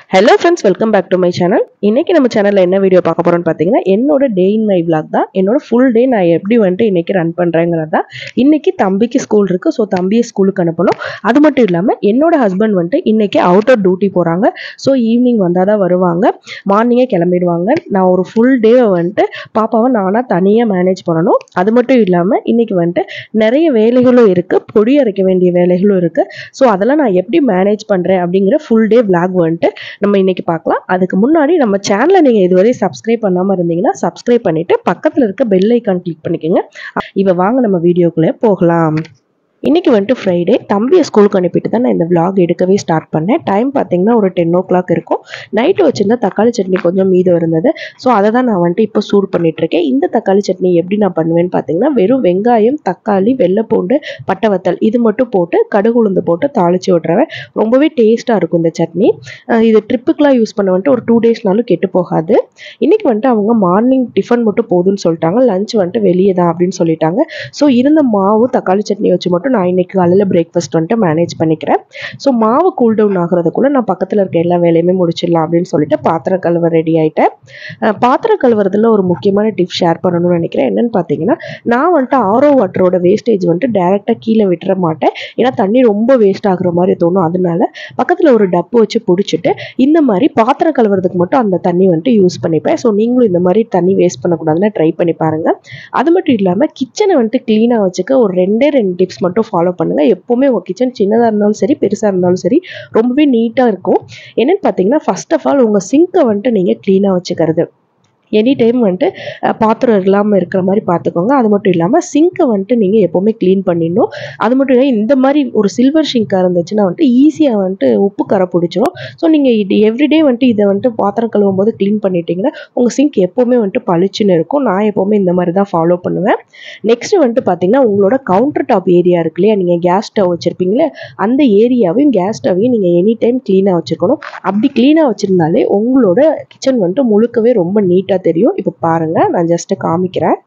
hello friends welcome back to my channel இன்னைக்கு நம்ம சேனலில் என்ன வீடியோ பார்க்க போறோம்னு பார்த்தீங்கன்னா என்னோட டே இன் மை vlog தான் என்னோட ஃபுல் டே நான் எப்படி வந்துட்டு இன்னைக்கு ரன் பண்ணுறேங்கிறது தான் இன்னைக்கு தம்பிக்கு ஸ்கூல் இருக்கு ஸோ தம்பியை ஸ்கூலுக்கு அனுப்பணும் அது மட்டும் இல்லாமல் என்னோட ஹஸ்பண்ட் வந்துட்டு இன்னைக்கு அவுட்டர் டியூட்டி போகிறாங்க ஸோ ஈவினிங் வந்தால் தான் வருவாங்க மார்னிங்கே கிளம்பிடுவாங்க நான் ஒரு ஃபுல் டேவை வந்துட்டு பாப்பாவை நானாக தனியாக மேனேஜ் பண்ணணும் அது மட்டும் இல்லாமல் இன்னைக்கு வந்துட்டு நிறைய வேலைகளும் இருக்குது பொடி அரைக்க வேண்டிய வேலைகளும் இருக்குது ஸோ அதெல்லாம் நான் எப்படி மேனேஜ் பண்ணுறேன் அப்படிங்கிற ஃபுல் டே vlog வந்துட்டு நம்ம இன்னைக்கு பார்க்கலாம் அதுக்கு முன்னாடி நம்ம சேனலை நீங்கள் இதுவரை சப்ஸ்கிரைப் பண்ணாமல் இருந்தீங்கன்னா சப்ஸ்கிரைப் பண்ணிட்டு பக்கத்தில் இருக்க பெல் ஐக்கான் கிளிக் பண்ணிக்கோங்க இப்போ வாங்க நம்ம வீடியோக்குள்ளே போகலாம் இன்னைக்கு வந்துட்டு ஃப்ரைடே தம்பியை ஸ்கூலுக்கு அனுப்பிட்டு தான் நான் இந்த vlog எடுக்கவே ஸ்டார்ட் பண்ணேன் டைம் பார்த்தீங்கன்னா ஒரு டென் ஓ கிளாக் இருக்கும் நைட்டு வச்சிருந்த தக்காளி சட்னி கொஞ்சம் மீதம் இருந்தது ஸோ அதை தான் நான் வந்துட்டு இப்போ சூடு பண்ணிட்டு இருக்கேன் இந்த தக்காளி சட்னி எப்படி நான் பண்ணுவேன்னு பார்த்தீங்கன்னா வெறும் வெங்காயம் தக்காளி வெள்ளைப்பூண்டு பட்டை வத்தல் இது மட்டும் போட்டு கடுகு உளுந்து போட்டு தாளிச்சு விட்றேன் ரொம்பவே டேஸ்ட்டாக இருக்கும் இந்த சட்னி அஹ் இது ட்ரிப்புக்கெலாம் யூஸ் பண்ண வந்துட்டு ஒரு டூ டேஸ்னாலும் கெட்டு போகாது இன்னைக்கு வந்துட்டு அவங்க மார்னிங் டிஃபன் மட்டும் போதும்னு சொல்லிட்டாங்க லஞ்ச் வந்துட்டு வெளியே தான் அப்படின்னு சொல்லிட்டாங்க ஸோ இருந்த மாவு தக்காளி சட்னி வச்சு மட்டும் நான் இன்னைக்கு காலையில் பிரேக்ஃபாஸ்ட் வந்துட்டு மேனேஜ் பண்ணிக்கிறேன் ஸோ மாவு கூல் டவுன் ஆகிறதுக்குள்ள நான் பக்கத்தில் இருக்க எல்லா வேலையுமே முடிச்சிடலாம் அப்படின்னு சொல்லிட்டு பாத்திரம் கழுவ ரெடி ஆயிட்டேன் அஹ் பாத்திரம் கழுவுறதுல ஒரு முக்கியமான டிப் ஷேர் பண்ணணும்னு நினைக்கிறேன் என்னன்னு பார்த்தீங்கன்னா நான் வந்துட்டு ஆரோ வாட்டரோட வேஸ்டேஜ் வந்துட்டு டேரெக்டாக கீழே விட்டுற மாட்டேன் ஏன்னா தண்ணி ரொம்ப வேஸ்ட் ஆகுற மாதிரி தோணும் அதனால பக்கத்தில் ஒரு டப்பு வச்சு பிடிச்சிட்டு இந்த மாதிரி பாத்திரம் கழுவுறதுக்கு மட்டும் அந்த தண்ணி வந்துட்டு யூஸ் பண்ணிப்பேன் ஸோ நீங்களும் இந்த மாதிரி தண்ணி வேஸ்ட் பண்ணக்கூடாதுன்னு ட்ரை பண்ணி பாருங்க அது மட்டும் இல்லாமல் கிச்சனை வந்துட்டு க்ளீனாக வச்சுக்க ஒரு ரெண்டே ரெண்டு டிப்ஸ் மட்டும் ஃபாலோ பண்ணுங்க எப்போவுமே உங்கள் கிச்சன் சின்னதாக இருந்தாலும் சரி பெருசாக இருந்தாலும் சரி ரொம்பவே நீட்டாக இருக்கும் என்னன்னு பார்த்தீங்கன்னா ஃபர்ஸ்ட் ஆஃப் ஆல் உங்கள் சிங்கை வந்துட்டு நீங்கள் க்ளீனாக வச்சுக்கிறது எனி டைம் வந்துட்டு அஹ், பாத்திரம் இல்லாமல் இருக்கிற மாதிரி பார்த்துக்கோங்க அது மட்டும் இல்லாமல் சிங்க்கை வந்துட்டு நீங்கள் எப்போவுமே க்ளீன் பண்ணிடணும் அது மட்டும் இல்லை இந்த மாதிரி ஒரு சில்வர் ஷிங்காக இருந்துச்சுன்னா வந்துட்டு ஈஸியாக வந்துட்டு உப்பு கரை பிடிச்சிரும் ஸோ நீங்கள் இது எவ்ரிடே வந்துட்டு இதை வந்துட்டு பாத்திரம் கழுவும் போது க்ளீன் பண்ணிட்டீங்கன்னா உங்கள் சிங்க் எப்போவுமே வந்துட்டு பளிச்சுன்னு இருக்கும் நான் எப்போவுமே இந்த மாதிரி தான் ஃபாலோ பண்ணுவேன் நெக்ஸ்ட் வந்துட்டு பார்த்தீங்கன்னா உங்களோட கவுண்டர் டாப் ஏரியா இருக்கு இல்லையா நீங்கள் கேஸ் ஸ்டவ் வச்சுருப்பீங்களே அந்த ஏரியாவையும் கேஸ் ஸ்டவையும் நீங்கள் எனி டைம் க்ளீனாக வச்சுருக்கணும் அப்படி க்ளீனாக வச்சுருந்தாலே உங்களோட கிச்சன் வந்துட்டு முழுக்கவே ரொம்ப நீட்டாக தெரியும் இப்போ பாருங்கள் நான் ஜஸ்ட்டு காமிக்கிறேன்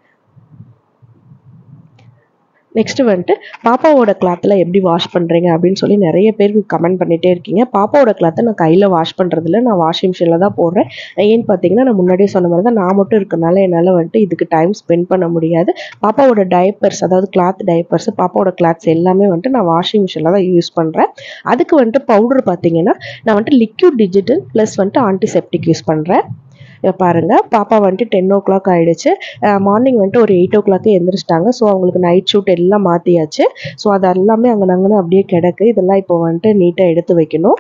நெக்ஸ்ட் வந்துட்டு பாப்பாவோட கிளாத்தில் எப்படி வாஷ் பண்ணுறீங்க அப்படின்னு சொல்லி நிறைய பேருக்கு கமெண்ட் பண்ணிகிட்டே இருக்கீங்க பாப்பாவோட கிளாத்தை நான் கையில் வாஷ் பண்ணுறதில்ல நான் வாஷிங் மிஷினில் தான் போடுறேன் ஏன்னு பார்த்தீங்கன்னா நான் முன்னாடியே சொன்ன மாதிரி தான் நான் மட்டும் இருக்கனால என்னால் வந்துட்டு இதுக்கு டைம் ஸ்பெண்ட் பண்ண முடியாது பாப்பாவோட டைப்பர்ஸ் அதாவது கிளாத் டைப்பர்ஸ் பாப்பாவோட கிளாத்ஸ் எல்லாமே வந்துட்டு நான் வாஷிங் மிஷினில் தான் யூஸ் பண்ணுறேன் அதுக்கு வந்துட்டு பவுடர் பார்த்தீங்கன்னா நான் வந்துட்டு லிக்யூட் டிஜிட்டல் ப்ளஸ் வந்துட்டு ஆன்டிசெப்டிக் யூஸ் பண்ணுறேன் இப்போ பாருங்க பாப்பா வந்துட்டு டென் ஓ கிளாக் ஆயிடுச்சு மார்னிங் வந்துட்டு ஒரு எயிட் ஓ கிளாக்கே எந்திரிச்சிட்டாங்க ஸோ அவங்களுக்கு நைட் ஷூட் எல்லாம் மாற்றியாச்சு ஸோ அது எல்லாமே அங்கே நாங்கன்னு அப்படியே கிடக்கு இதெல்லாம் இப்போ வந்துட்டு நீட்டாக எடுத்து வைக்கணும்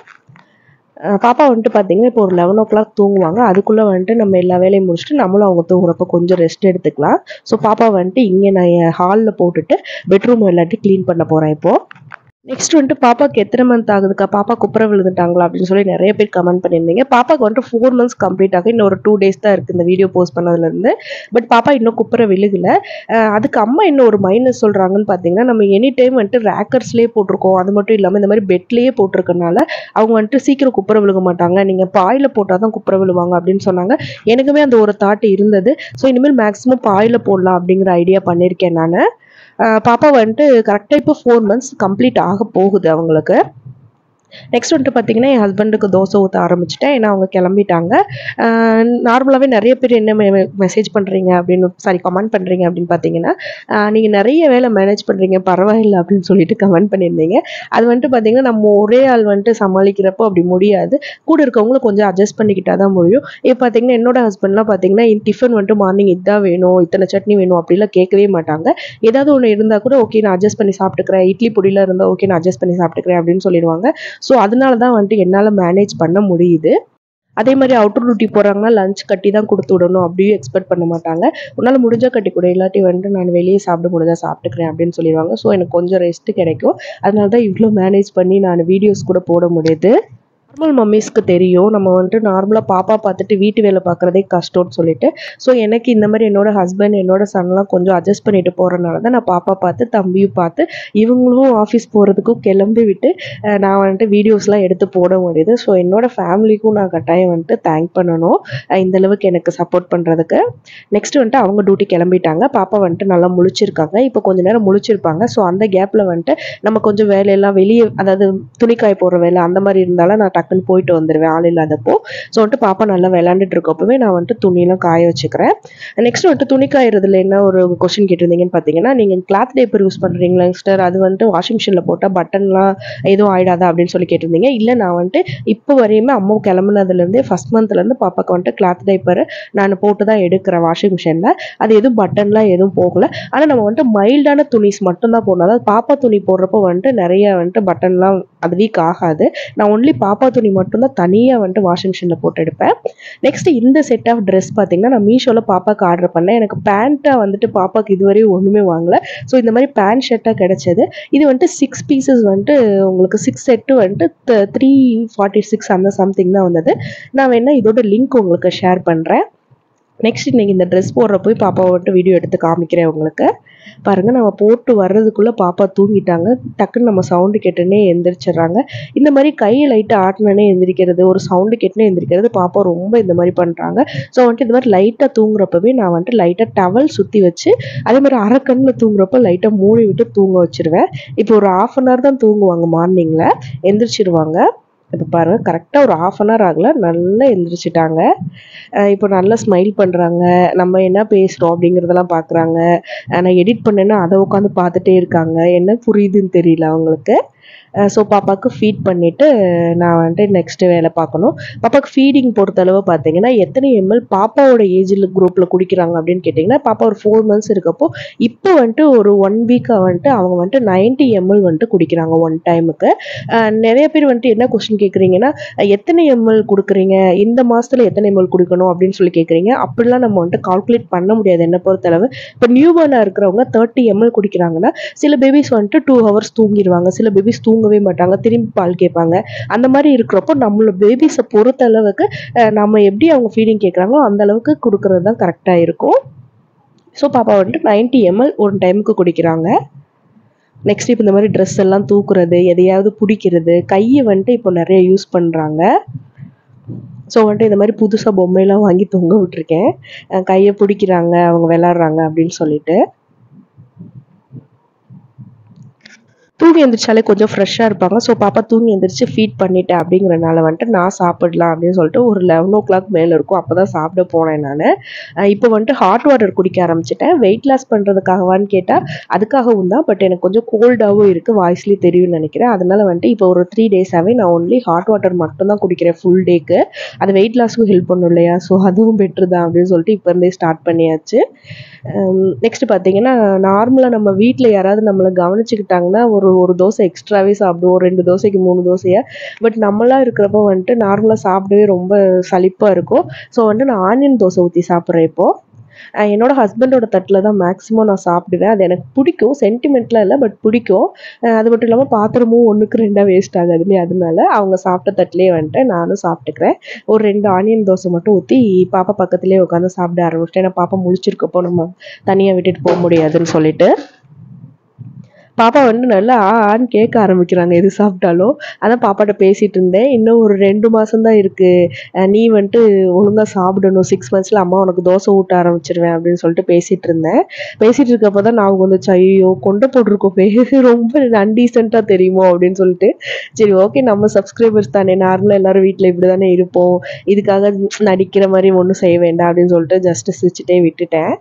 அஹ் பாப்பா வந்துட்டு பார்த்தீங்கன்னா இப்போ ஒரு லெவன் ஓ கிளாக் தூங்குவாங்க அதுக்குள்ளே வந்துட்டு நம்ம எல்லா வேலையும் முடிச்சுட்டு நம்மளும் அவங்க தூங்குறப்ப கொஞ்சம் ரெஸ்ட் எடுத்துக்கலாம் ஸோ பாப்பா வந்துட்டு இங்கே நான் ஹாலில் போட்டுட்டு பெட்ரூம் எல்லாத்தையும் க்ளீன் பண்ண போகிறேன் இப்போது நெக்ஸ்ட் வந்துட்டு பாப்பாக்கு எத்தனை மந்த் ஆகுதுக்கா பாப்பா குப்புற விழுந்துட்டாங்களா அப்படின்னு சொல்லி நிறைய பேர் கமெண்ட் பண்ணியிருந்தீங்க பாப்பாக்கு வந்துட்டு ஃபோர் மந்த்ஸ் கம்ப்ளீட் ஆக இன்னும் ஒரு டூ டேஸ் தான் இருக்குது இந்த வீடியோ போஸ்ட் பண்ணதுலேருந்து பட் பாப்பா இன்னும் குப்புற விழுகல அஹ் அதுக்கு அம்மா இன்னும் ஒரு மைனஸ் சொல்கிறாங்கன்னு பார்த்தீங்கன்னா நம்ம எனி டைம் வந்துட்டு ரேக்கர்ஸ்லேயே போட்டிருக்கோம் அது மட்டும் இல்லாமல் இந்த மாதிரி பெட்லேயே போட்டிருக்கனால அவங்க வந்துட்டு சீக்கிரம் குப்புற விழுக மாட்டாங்க நீங்கள் பாயில் போட்டால் தான் குப்புற விழுவாங்க அப்படின்னு சொன்னாங்க எனக்குமே அந்த ஒரு தாட் இருந்தது ஸோ இனிமேல் மேக்ஸிமம் பாயில் போடலாம் அப்படிங்கிற ஐடியா பண்ணியிருக்கேன் நான் பாப்பா வந்துட்டு கரெக்டாக இப்போ ஃபோர் மந்த்ஸ் கம்ப்ளீட் ஆக போகுது அவங்களுக்கு நெக்ஸ்ட் வந்துட்டு பார்த்தீங்கன்னா என் ஹஸ்பண்டுக்கு தோசை ஊற்ற ஆரம்பிச்சிட்டேன் ஏன்னா அவங்க கிளம்பிட்டாங்க நார்மலாகவே நிறைய பேர் என்ன மெசேஜ் பண்ணுறீங்க அப்படின்னு சாரி கமெண்ட் பண்ணுறீங்க அப்படின்னு பார்த்தீங்கன்னா நீங்கள் நிறைய வேலை மேனேஜ் பண்ணுறீங்க பரவாயில்லை அப்படின்னு சொல்லிட்டு கமெண்ட் பண்ணியிருந்தீங்க அது வந்துட்டு பார்த்தீங்கன்னா நம்ம ஒரே ஆள் வந்துட்டு சமாளிக்கிறப்போ அப்படி முடியாது கூட இருக்கவங்களும் கொஞ்சம் அட்ஜஸ்ட் பண்ணிக்கிட்டா தான் முடியும் இப்போ பார்த்தீங்கன்னா என்னோட ஹஸ்பண்ட்லாம் பார்த்தீங்கன்னா டிஃபன் வந்துட்டு மார்னிங் இதான் வேணும் இத்தனை சட்னி வேணும் அப்படிலாம் கேட்கவே மாட்டாங்க ஏதாவது ஒன்று இருந்தால் கூட ஓகே நான் அட்ஜஸ்ட் பண்ணி சாப்பிட்டுக்கிறேன் இட்லி பொடியில் இருந்தால் ஓகே நான் அட்ஜஸ்ட் பண்ணி சாப்பிட்டுக்கிறேன் அப்படின்னு சொல்லிடுவாங்க ஸோ அதனால தான் வந்துட்டு என்னால் மேனேஜ் பண்ண முடியுது அதே மாதிரி அவுட்டர் டியூட்டி போகிறாங்கன்னா லஞ்ச் கட்டி தான் கொடுத்து விடணும் அப்படியும் எக்ஸ்பெக்ட் பண்ண மாட்டாங்க உன்னால் முடிஞ்சால் கட்டி கொடு இல்லாட்டி வந்துட்டு நான் வெளியே சாப்பிட முடிஞ்சா சாப்பிட்டுக்கிறேன் அப்படின்னு சொல்லிடுவாங்க ஸோ எனக்கு கொஞ்சம் ரெஸ்ட் கிடைக்கும் அதனால தான் இவ்வளோ மேனேஜ் பண்ணி நான் வீடியோஸ் கூட போட முடியுது நார்மல் மம்மீஸ்க்கு தெரியும் நம்ம வந்துட்டு நார்மலாக பாப்பா பார்த்துட்டு வீட்டு வேலை பார்க்குறதே கஷ்டம்னு சொல்லிட்டு ஸோ எனக்கு இந்த மாதிரி என்னோட ஹஸ்பண்ட் என்னோட சன்லாம் கொஞ்சம் அட்ஜஸ்ட் பண்ணிட்டு போகிறனால தான் நான் பாப்பா பார்த்து தம்பியும் பார்த்து இவங்களும் ஆஃபீஸ் போகிறதுக்கும் கிளம்பி விட்டு அஹ், நான் வந்துட்டு வீடியோஸ்லாம் எடுத்து போட முடியுது ஸோ என்னோட ஃபேமிலிக்கும் நான் கட்டாயம் வந்துட்டு தேங்க் பண்ணணும் அஹ், இந்த அளவுக்கு எனக்கு சப்போர்ட் பண்ணுறதுக்கு நெக்ஸ்ட் வந்துட்டு அவங்க டியூட்டி கிளம்பிட்டாங்க பாப்பா வந்துட்டு நல்லா முழிச்சிருக்காங்க இப்போ கொஞ்ச நேரம் முழிச்சிருப்பாங்க ஸோ அந்த கேப்பில் வந்துட்டு நம்ம கொஞ்சம் வேலையெல்லாம் வெளியே அதாவது துணிக்காய போடுற வேலை அந்த மாதிரி இருந்தாலும் நான் டக்குன்னு போயிட்டு வந்துடுவேன் ஆள் இல்லாதப்போ ஸோ வந்துட்டு பாப்பா நல்லா விளாண்டுட்டு இருக்கப்பவே நான் வந்துட்டு துணியெல்லாம் காய வச்சுக்கிறேன் நெக்ஸ்ட் வந்துட்டு துணி காயறதுல என்ன ஒரு கொஸ்டின் கேட்டிருந்தீங்கன்னு பார்த்தீங்கன்னா நீங்கள் கிளாத் டேப்பர் யூஸ் பண்ணுறீங்களா சிஸ்டர் அது வந்துட்டு வாஷிங் மிஷினில் போட்டால் பட்டன்லாம் எதுவும் ஆயிடாதா அப்படின்னு சொல்லி கேட்டிருந்தீங்க இல்லை நான் வந்துட்டு இப்போ வரையுமே அம்மா கிளம்புனதுலேருந்தே ஃபஸ்ட் மந்த்லேருந்து பாப்பாக்கு வந்துட்டு கிளாத் டைப்பர் நான் போட்டு தான் எடுக்கிறேன் வாஷிங் மிஷினில் அது எதுவும் பட்டன்லாம் எதுவும் போகல ஆனால் நம்ம வந்துட்டு மைல்டான துணிஸ் மட்டும்தான் போடணும் அதாவது பாப்பா துணி போடுறப்போ வந்துட்டு நிறைய வந்துட்டு பட்டன்லாம் அது வீக் ஆகாது நான் ஒன்லி பாப்பா துணி மட்டும்தான் தனியாக வந்துட்டு வாஷிங் மிஷினில் போட்டு எடுப்பேன் நெக்ஸ்ட் இந்த செட் ஆஃப் ட்ரெஸ் பார்த்தீங்கன்னா நான் மீஷோவில் பாப்பாக்கு ஆர்டர் பண்ணேன் எனக்கு பேண்ட்டாக வந்துட்டு பாப்பாக்கு இதுவரையும் ஒன்றுமே வாங்கல ஸோ இந்த மாதிரி பேண்ட் ஷர்ட்டாக கிடைச்சது இது வந்துட்டு சிக்ஸ் பீசஸ் வந்துட்டு உங்களுக்கு சிக்ஸ் செட்டு வந்துட்டு த்ரீ ஃபார்ட்டி சிக்ஸ் அந்த சம்திங் தான் வந்தது நான் வேணா இதோட லிங்க் உங்களுக்கு ஷேர் பண்ணுறேன் நெக்ஸ்ட் இன்னைக்கு இந்த ட்ரெஸ் போடுற போய் பாப்பாவை வந்துட்டு வீடியோ எடுத்து காமிக்கிறேன் உங்களுக்கு பாருங்க நம்ம போட்டு வர்றதுக்குள்ள பாப்பா தூங்கிட்டாங்க டக்குன்னு நம்ம சவுண்டு கேட்டுனே எந்திரிச்சிடுறாங்க இந்த மாதிரி கையை லைட்டாக ஆட்டினே எந்திரிக்கிறது ஒரு சவுண்டு கேட்டுனே எந்திரிக்கிறது பாப்பா ரொம்ப இந்த மாதிரி பண்ணுறாங்க ஸோ வந்துட்டு இந்த மாதிரி லைட்டாக தூங்குறப்பவே நான் வந்துட்டு லைட்டாக டவல் சுற்றி வச்சு அதே மாதிரி அரைக்கண்ணில் தூங்குறப்ப லைட்டாக மூடி விட்டு தூங்க வச்சிருவேன் இப்போ ஒரு ஆஃப் அன் ஹவர் தான் தூங்குவாங்க மார்னிங்கில் எந்திரிச்சிருவாங்க இப்போ பாருங்கள் கரெக்டாக ஒரு ஆஃப் அன் ஹவர் ஆகல நல்லா எந்திரிச்சிட்டாங்க அஹ் இப்போ நல்லா ஸ்மைல் பண்ணுறாங்க நம்ம என்ன பேசுகிறோம் அப்படிங்கிறதெல்லாம் பார்க்குறாங்க நான் எடிட் பண்ணேன்னா அதை உட்காந்து பார்த்துட்டே இருக்காங்க என்ன புரியுதுன்னு தெரியல அவங்களுக்கு ஸோ பாப்பாவுக்கு ஃபீட் பண்ணிவிட்டு நான் வந்துட்டு நெக்ஸ்ட்டு வேலை பார்க்கணும் பாப்பாவுக்கு ஃபீடிங் பொறுத்தளவு பார்த்தீங்கன்னா எத்தனை எம்எல் பாப்பாவோட ஏஜில் குரூப்பில் குடிக்கிறாங்க அப்படின்னு கேட்டிங்கன்னா பாப்பா ஒரு ஃபோர் மந்த்ஸ் இருக்கப்போ இப்போ வந்துட்டு ஒரு ஒன் வீக்காக வந்துட்டு அவங்க வந்துட்டு நைன்ட்டி எம்எல் வந்துட்டு குடிக்கிறாங்க ஒன் டைமுக்கு நிறைய பேர் வந்துட்டு என்ன கொஸ்டின் கேட்குறீங்கன்னா எத்தனை எம்எல் கொடுக்குறீங்க இந்த மாதத்தில் எத்தனை எம்எல் குடிக்கணும் அப்படின்னு சொல்லி கேட்குறீங்க அப்படிலாம் நம்ம வந்துட்டு கால்குலேட் பண்ண முடியாது என்ன பொறுத்தளவு இப்போ நியூ பார்னாக இருக்கிறவங்க தேர்ட்டி எம்எல் குடிக்கிறாங்கன்னா சில பேபிஸ் வந்துட்டு டூ ஹவர்ஸ் தூங்கிடுவாங்க சில பேபிஸ் தூங்கவே மாட்டாங்க திரும்பி பால் கேட்பாங்க அந்த மாதிரி இருக்கிறப்போ நம்மளோட பேபிஸை பொறுத்த அளவுக்கு அஹ், நம்ம எப்படி அவங்க ஃபீடிங் கேட்குறாங்களோ அந்த அளவுக்கு கொடுக்கறது தான் கரெக்டாக இருக்கும் ஸோ பாப்பா வந்துட்டு நைன்ட்டி எம்எல் ஒரு டைமுக்கு குடிக்கிறாங்க நெக்ஸ்ட் இப்போ இந்த மாதிரி ட்ரெஸ் எல்லாம் தூக்குறது எதையாவது பிடிக்கிறது கையை வந்துட்டு இப்போ நிறைய யூஸ் பண்ணுறாங்க ஸோ வந்துட்டு இந்த மாதிரி புதுசாக பொம்மையெல்லாம் வாங்கி தொங்க விட்டுருக்கேன் அஹ் கையை பிடிக்கிறாங்க அவங்க விளாட்றாங்க அப்படின்னு சொல்லிட்டு தூங்கி எந்திரிச்சாலே கொஞ்சம் ஃப்ரெஷ்ஷாக இருப்பாங்க ஸோ பாப்பா தூங்கி எந்திரிச்சு ஃபீட் பண்ணிட்டேன் அப்படிங்கிறனால வந்துட்டு நான் சாப்பிடலாம் அப்படின்னு சொல்லிட்டு ஒரு லெவன் ஓ கிளாக் மேலே இருக்கும் அப்போ தான் சாப்பிட போனேன் நான் இப்போ வந்துட்டு ஹாட் வாட்டர் குடிக்க ஆரம்பிச்சிட்டேன் வெயிட் லாஸ் பண்ணுறதுக்காகவான்னு கேட்டால் அதுக்காகவும் தான் பட் எனக்கு கொஞ்சம் கோல்டாகவும் இருக்குது வாய்ஸ்லேயே தெரியும்னு நினைக்கிறேன் அதனால வந்துட்டு இப்போ ஒரு த்ரீ டேஸாகவே நான் ஒன்லி ஹாட் வாட்டர் மட்டும் தான் குடிக்கிறேன் ஃபுல் டேக்கு அது வெயிட் லாஸ்க்கும் ஹெல்ப் பண்ணும் இல்லையா ஸோ அதுவும் பெட்ரு தான் அப்படின்னு சொல்லிட்டு இப்போ இருந்தே ஸ்டார்ட் பண்ணியாச்சு நெக்ஸ்ட் பார்த்தீங்கன்னா நார்மலாக நம்ம வீட்டில் யாராவது நம்மளை கவனிச்சுக்கிட்டாங்கன்னா ஒரு ஒரு தோசை எக்ஸ்ட்ராவே சாப்பிடுவோம் ரெண்டு தோசைக்கு மூணு தோசையா பட் நம்மளாம் இருக்கிறப்ப வந்துட்டு நார்மலாக சாப்பிடவே ரொம்ப சலிப்பாக இருக்கும் ஸோ வந்துட்டு நான் ஆனியன் தோசை ஊற்றி சாப்பிட்றேன் இப்போது அஹ் என்னோட ஹஸ்பண்டோட தட்டில் தான் மேக்ஸிமம் நான் சாப்பிடுவேன் அது எனக்கு பிடிக்கும் சென்டிமெண்ட்லாம் இல்லை பட் பிடிக்கும் அஹ் அது மட்டும் இல்லாமல் பாத்திரமும் ஒன்றுக்கு ரெண்டாக வேஸ்ட் ஆகாது இல்லையா அதனால அவங்க சாப்பிட்ட தட்டிலே வந்துட்டு நானும் சாப்பிட்டுக்கிறேன் ஒரு ரெண்டு ஆனியன் தோசை மட்டும் ஊற்றி பாப்பா பக்கத்துலேயே உட்காந்து சாப்பிட ஆரம்பிச்சிட்டேன் ஏன்னா பாப்பா முழிச்சிருக்கப்போ நம்ம தனியாக விட்டுட்டு போக முடியாதுன்னு சொல்லிட்டு பாப்பா வந்து நல்லா ஆ ஆன்னு கேட்க ஆரம்பிக்கிறாங்க எது சாப்பிட்டாலும் அதான் பாப்பாட்ட பேசிட்டு இருந்தேன் இன்னும் ஒரு ரெண்டு மாதம் தான் இருக்கு அஹ் நீ வந்துட்டு ஒழுங்கா சாப்பிடணும் சிக்ஸ் மந்த்ஸ்ல அம்மா உனக்கு தோசை ஊட்ட ஆரம்பிச்சிருவேன் அப்படின்னு சொல்லிட்டு பேசிட்டு இருந்தேன் பேசிட்டு இருக்கப்போ தான் நான் வந்துச்சு ஐயோ கொண்டை போட்டிருக்கோமே ரொம்ப அன்டீசெண்டாக தெரியுமோ அப்படின்னு சொல்லிட்டு சரி ஓகே நம்ம சப்ஸ்கிரைபர்ஸ் தானே நார்மலாக எல்லாரும் வீட்டில் இப்படி தானே இருப்போம் இதுக்காக நடிக்கிற மாதிரி ஒன்றும் செய்ய வேண்டாம் அப்படின்னு சொல்லிட்டு ஜஸ்ட் சிரிச்சுட்டே விட்டுட்டேன்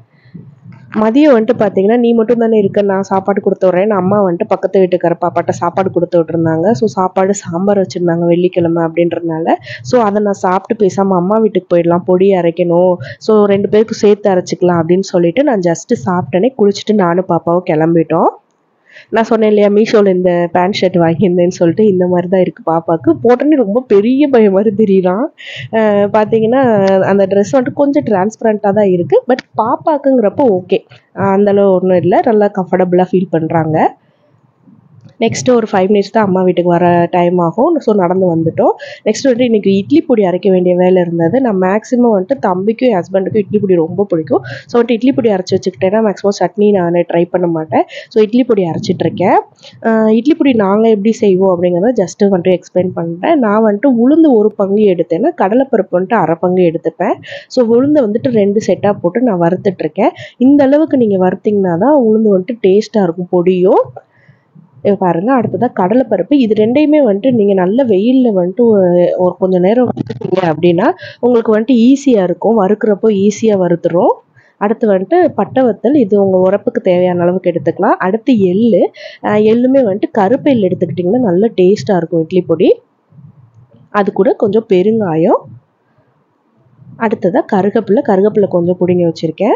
மதியம் வந்துட்டு பார்த்தீங்கன்னா நீ மட்டும் தானே இருக்க நான் சாப்பாடு கொடுத்து விட்றேன் அம்மா வந்துட்டு பக்கத்து வீட்டுக்கார பாப்பாட்ட சாப்பாடு கொடுத்து விட்டுருந்தாங்க ஸோ சாப்பாடு சாம்பார் வச்சுருந்தாங்க வெள்ளிக்கிழமை அப்படின்றதுனால ஸோ அதை நான் சாப்பிட்டு பேசாமல் அம்மா வீட்டுக்கு போயிடலாம் பொடி அரைக்கணும் ஸோ ரெண்டு பேருக்கு சேர்த்து அரைச்சிக்கலாம் அப்படின்னு சொல்லிட்டு நான் ஜஸ்ட்டு சாப்பிட்டேனே குளிச்சுட்டு நானும் பாப்பாவும் கிளம்பிட்டோம் நான் சொன்னேன் இல்லையா மீஷோவில் இந்த பேண்ட் ஷர்ட் வாங்கியிருந்தேன்னு சொல்லிட்டு இந்த மாதிரி தான் இருக்குது பாப்பாவுக்கு போட்டோன்னே ரொம்ப பெரிய பையன் மாதிரி தெரியறான் அஹ் பார்த்தீங்கன்னா அந்த ட்ரெஸ் வந்துட்டு கொஞ்சம் டிரான்ஸ்பரண்ட்டாக தான் இருக்குது பட் பாப்பாக்குங்கிறப்போ ஓகே அந்தளவு ஒன்றும் இல்லை நல்லா கம்ஃபர்டபுளாக ஃபீல் பண்ணுறாங்க நெக்ஸ்ட்டு ஒரு ஃபைவ் மினிட்ஸ் தான் அம்மா வீட்டுக்கு வர டைம் ஆகும் ஸோ நடந்து வந்துட்டோம் நெக்ஸ்ட் வந்துட்டு இன்றைக்கி இட்லி பொடி அரைக்க வேண்டிய வேலை இருந்தது நான் மேக்ஸிமம் வந்துட்டு தம்பிக்கும் என் ஹஸ்பண்டுக்கும் இட்லி பொடி ரொம்ப பிடிக்கும் ஸோ வந்துட்டு இட்லி பொடி அரைச்சி வச்சுக்கிட்டேன்னா மேக்ஸிமம் சட்னி நான் ட்ரை பண்ண மாட்டேன் ஸோ இட்லி பொடி அரைச்சிட்ருக்கேன் இட்லி பொடி நாங்கள் எப்படி செய்வோம் அப்படிங்கிறத ஜஸ்ட்டு வந்துட்டு எக்ஸ்பிளைன் பண்ணுறேன் நான் வந்துட்டு உளுந்து ஒரு பங்கு எடுத்தேன்னா கடலைப்பருப்பு வந்துட்டு அரை பங்கு எடுத்துப்பேன் ஸோ உளுந்தை வந்துட்டு ரெண்டு செட்டாக போட்டு நான் வறுத்துட்ருக்கேன் இந்த அளவுக்கு நீங்கள் வறுத்தீங்கன்னா தான் உளுந்து வந்துட்டு டேஸ்ட்டாக இருக்கும் பொடியும் இது பாருங்க அடுத்ததாக கடலைப்பருப்பு இது ரெண்டையுமே வந்துட்டு நீங்கள் நல்ல வெயிலில் வந்துட்டு ஒரு- ஒரு கொஞ்சம் நேரம் வச்சுட்டீங்க அப்படின்னா உங்களுக்கு வந்துட்டு ஈஸியாக இருக்கும் வறுக்கிறப்போ ஈஸியாக வறுத்துரும் அடுத்து வந்துட்டு பட்டை வத்தல் இது உங்கள் உரப்புக்கு தேவையான அளவுக்கு எடுத்துக்கலாம் அடுத்து எள்ளு அஹ் எள்ளுமே வந்துட்டு கருப்பு எள் எடுத்துக்கிட்டிங்கன்னா நல்ல டேஸ்ட்டாக இருக்கும் இட்லி பொடி அது கூட கொஞ்சம் பெருங்காயம் அடுத்ததாக கருகப்பில்லை கருகப்பில்லை கொஞ்சம் பிடுங்கி வச்சுருக்கேன்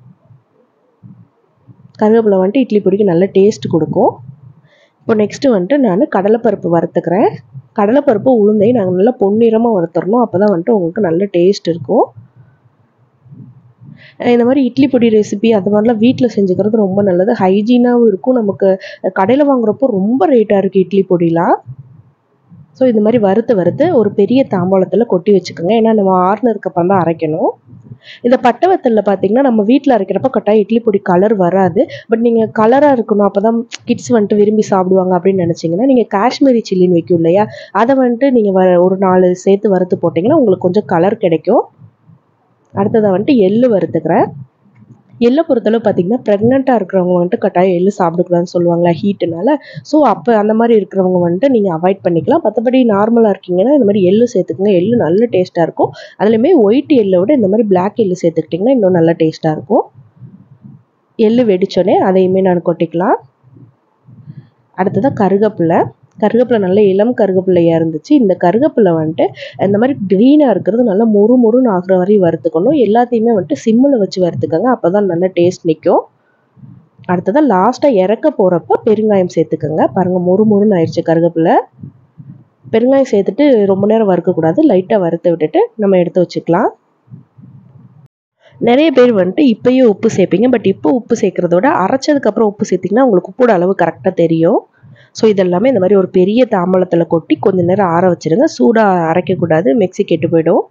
கருவேப்பிலை வந்துட்டு இட்லி பொடிக்கு நல்ல டேஸ்ட் கொடுக்கும் இப்போ நெக்ஸ்ட்டு வந்துட்டு நான் கடலைப்பருப்பு வறுத்துக்கிறேன் கடலைப்பருப்பு உளுந்தையும் நாங்கள் நல்லா பொன்னிறமாக வறுத்துறணும் அப்போ தான் வந்துட்டு உங்களுக்கு நல்ல டேஸ்ட் இருக்கும் அஹ் இந்த மாதிரி இட்லி பொடி ரெசிபி அது மாதிரிலாம் வீட்டில் செஞ்சுக்கிறது ரொம்ப நல்லது ஹைஜீனாகவும் இருக்கும் நமக்கு கடையில் வாங்குறப்போ ரொம்ப ரேட்டாக இருக்குது இட்லி பொடிலாம் ஸோ இந்த மாதிரி வறுத்து வறுத்து ஒரு பெரிய தாம்பாளத்தில் கொட்டி வச்சுக்கோங்க ஏன்னா நம்ம ஆறுனதுக்கு அப்புறம் தான் அரைக்கணும் இந்த பட்டை வத்தலில் பார்த்தீங்கன்னா நம்ம வீட்டில் அரைக்கிறப்ப கட்டாயம் இட்லி பொடி கலர் வராது பட் நீங்கள் கலராக இருக்கணும் அப்போ தான் கிட்ஸ் வந்துட்டு விரும்பி சாப்பிடுவாங்க அப்படின்னு நினச்சிங்கன்னா நீங்கள் காஷ்மீரி சில்லின்னு வைக்கும் இல்லையா அதை வந்துட்டு நீங்கள் வ ஒரு நாலு சேர்த்து வறுத்து போட்டிங்கன்னா உங்களுக்கு கொஞ்சம் கலர் கிடைக்கும் அடுத்ததாக வந்துட்டு எள்ளு வறுத்துக்கிறேன் எள்ளை பொறுத்தளவு பார்த்தீங்கன்னா ப்ரெக்னெண்ட்டாக இருக்கிறவங்க வந்துட்டு கட்டாயம் எள்ளு சாப்பிடக்கூடாதுன்னு சொல்லுவாங்களா ஹீட்டுனால ஸோ அப்போ அந்த மாதிரி இருக்கிறவங்க வந்துட்டு நீங்கள் அவாய்ட் பண்ணிக்கலாம் மற்றபடி நார்மலாக இருக்கீங்கன்னா இந்த மாதிரி எள்ளு சேர்த்துக்குங்க எள்ளு நல்ல டேஸ்ட்டாக இருக்கும் அதுலேயுமே ஒயிட் எள்ளை விட இந்த மாதிரி பிளாக் எள்ளு சேர்த்துக்கிட்டிங்கன்னா இன்னும் நல்ல டேஸ்ட்டாக இருக்கும் எள்ளு வெடிச்சோடனே அதையுமே நான் கொட்டிக்கலாம் அடுத்ததாக கருகப்பில்லை கருகப்பில்லை நல்ல இளம் கருகப்பில்லையாக இருந்துச்சு இந்த கருகப்பில்லை வந்துட்டு இந்த மாதிரி க்ரீனாக இருக்கிறது நல்லா மொறு மொறுன்னு ஆகுற வரையும் வறுத்துக்கணும் எல்லாத்தையுமே வந்துட்டு சிம்மில் வச்சு வறுத்துக்கோங்க அப்போ தான் நல்ல டேஸ்ட் நிற்கும் அடுத்ததாக லாஸ்ட்டாக இறக்க போகிறப்ப பெருங்காயம் சேர்த்துக்கோங்க பாருங்கள் மொறு மொறுன்னு ஆயிடுச்சு கருகப்பில்லை பெருங்காயம் சேர்த்துட்டு ரொம்ப நேரம் வறுக்கக்கூடாது லைட்டாக வறுத்து விட்டுட்டு நம்ம எடுத்து வச்சுக்கலாம் நிறைய பேர் வந்துட்டு இப்பயே உப்பு சேர்ப்பீங்க பட் இப்போ உப்பு சேர்க்குறதோட அரைச்சதுக்கப்புறம் உப்பு சேர்த்திங்கன்னா உங்களுக்கு உப்போட அளவு கரெக்டாக தெரியும் ஸோ இதெல்லாமே இந்த மாதிரி ஒரு பெரிய தாம்பழத்தில் கொட்டி கொஞ்ச நேரம் ஆற வச்சிருங்க சூடாக அரைக்கக்கூடாது மிக்ஸி கெட்டு போயிடும்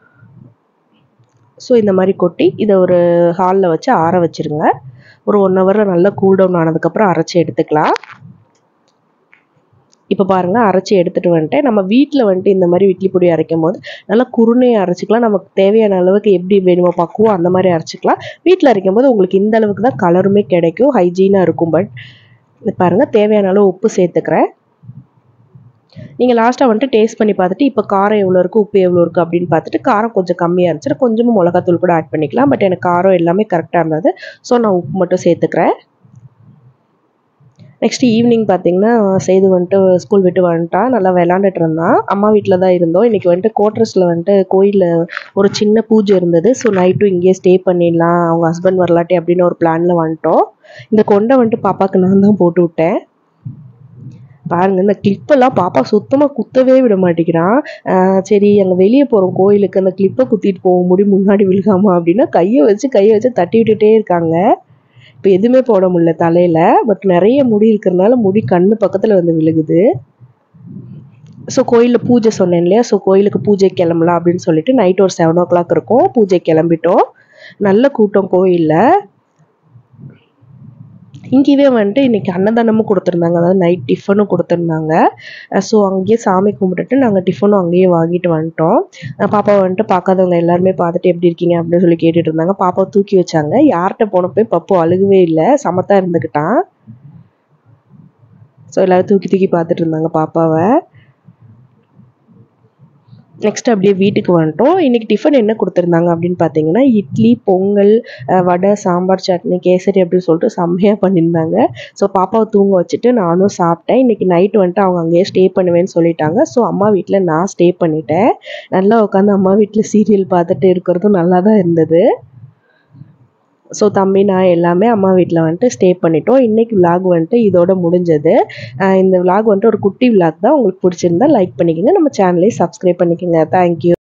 ஸோ இந்த மாதிரி கொட்டி இதை ஒரு ஹாலில் வச்சு ஆற வச்சிருங்க ஒரு ஒன் ஹவரில் நல்லா கூல் டவுன் ஆனதுக்கப்புறம் அரைச்சி எடுத்துக்கலாம் இப்போ பாருங்கள் அரைச்சி எடுத்துகிட்டு வந்துட்டேன் நம்ம வீட்டில் வந்துட்டு இந்த மாதிரி இட்லி பொடி அரைக்கும் போது நல்லா குருணையை அரைச்சிக்கலாம் நமக்கு தேவையான அளவுக்கு எப்படி வேணுமோ பக்குவம் அந்த மாதிரி அரைச்சிக்கலாம் வீட்டில் அரைக்கும் போது உங்களுக்கு இந்த அளவுக்கு தான் கலருமே கிடைக்கும் ஹைஜீனாக இருக்கும் பட் பாருங்கள் தேவையான அளவு உப்பு சேர்த்துக்கிறேன் நீங்கள் லாஸ்ட்டாக வந்துட்டு டேஸ்ட் பண்ணி பார்த்துட்டு இப்போ காரம் எவ்வளோ இருக்குது உப்பு எவ்வளோ இருக்குது அப்படின்னு பார்த்துட்டு காரம் கொஞ்சம் கம்மியாக இருந்துச்சு கொஞ்சமாக மிளகாத்தூள் கூட ஆட் பண்ணிக்கலாம் பட் எனக்கு காரம் எல்லாமே கரெக்டாக இருந்தது ஸோ நான் உப்பு மட்டும் சேர்த்துக்கிறேன் நெக்ஸ்ட் ஈவினிங் பார்த்தீங்கன்னா சேது வந்துட்டு ஸ்கூல் விட்டு வந்துட்டான் நல்லா விளாண்டுட்டு இருந்தான் அம்மா வீட்டில் தான் இருந்தோம் இன்றைக்கி வந்துட்டு கோட்ரஸில் வந்துட்டு கோயிலில் ஒரு சின்ன பூஜை இருந்தது ஸோ நைட்டும் இங்கேயே ஸ்டே பண்ணிடலாம் அவங்க ஹஸ்பண்ட் வரலாட்டி அப்படின்னு ஒரு பிளானில் வந்துட்டோம் இந்த கொண்டை வந்துட்டு பாப்பாவுக்கு நான் தான் போட்டு விட்டேன் பாருங்க இந்த கிளிப்பெல்லாம் பாப்பா சுத்தமாக குத்தவே விட மாட்டேங்கிறான் ஆஹ் சரி அங்கே வெளியே போகிறோம் கோயிலுக்கு அந்த கிளிப்பை குத்திட்டு போவோம் முடி முன்னாடி விழுகாமா அப்படின்னா கையை வச்சு கையை வச்சு தட்டி விட்டுட்டே இருக்காங்க இப்போ எதுவுமே போட முடியல தலையில் பட் நிறைய முடி இருக்கிறதுனால முடி கண்ணு பக்கத்தில் வந்து விழுகுது ஸோ கோயிலில் பூஜை சொன்னேன் இல்லையா ஸோ கோயிலுக்கு பூஜை கிளம்பலாம் அப்படின்னு சொல்லிட்டு நைட் ஒரு செவன் ஓ கிளாக் இருக்கும் பூஜை கிளம்பிட்டோம் நல்ல கூட்டம் கோயிலில் இங்கேயே வந்துட்டு இன்னைக்கு அன்னதானமும் கொடுத்துருந்தாங்க அதாவது நைட் டிஃபனும் கொடுத்துருந்தாங்க ஸோ அங்கேயே சாமி கும்பிட்டுட்டு நாங்கள் டிஃபனும் அங்கேயே வாங்கிட்டு வந்துட்டோம் அஹ் பாப்பாவை வந்துட்டு பார்க்காதவங்க எல்லாருமே பார்த்துட்டு எப்படி இருக்கீங்க அப்படின்னு சொல்லி கேட்டுட்டு இருந்தாங்க பாப்பாவை தூக்கி வச்சாங்க யார்கிட்ட போனப்போ பப்பு அழுகவே இல்லை சமத்தா இருந்துக்கிட்டான் ஸோ எல்லாரும் தூக்கி தூக்கி பார்த்துட்டு இருந்தாங்க பாப்பாவை நெக்ஸ்ட் அப்படியே வீட்டுக்கு வந்துட்டோம் இன்னைக்கு டிஃபன் என்ன கொடுத்துருந்தாங்க அப்படின்னு பார்த்தீங்கன்னா இட்லி பொங்கல் அஹ் வடை சாம்பார் சட்னி கேசரி அப்படின்னு சொல்லிட்டு செம்மையாக பண்ணியிருந்தாங்க ஸோ பாப்பாவை தூங்க வச்சுட்டு நானும் சாப்பிட்டேன் இன்னைக்கு நைட் வந்துட்டு அவங்க அங்கேயே ஸ்டே பண்ணுவேன்னு சொல்லிட்டாங்க ஸோ அம்மா வீட்டில் நான் ஸ்டே பண்ணிட்டேன் நல்லா உட்காந்து அம்மா வீட்டில் சீரியல் பார்த்துட்டு இருக்கிறதும் நல்லா தான் இருந்தது ஸோ தம்பி நான் எல்லாமே அம்மா வீட்டில் வந்துட்டு ஸ்டே பண்ணிட்டோம் இன்றைக்கி விலாக் வந்துட்டு இதோட முடிஞ்சது அஹ் இந்த விலாக் வந்துட்டு ஒரு குட்டி விலாக் தான் உங்களுக்கு பிடிச்சிருந்தா லைக் பண்ணிக்கோங்க நம்ம சேனலையும் சப்ஸ்கிரைப் பண்ணிக்கோங்க தேங்க்யூ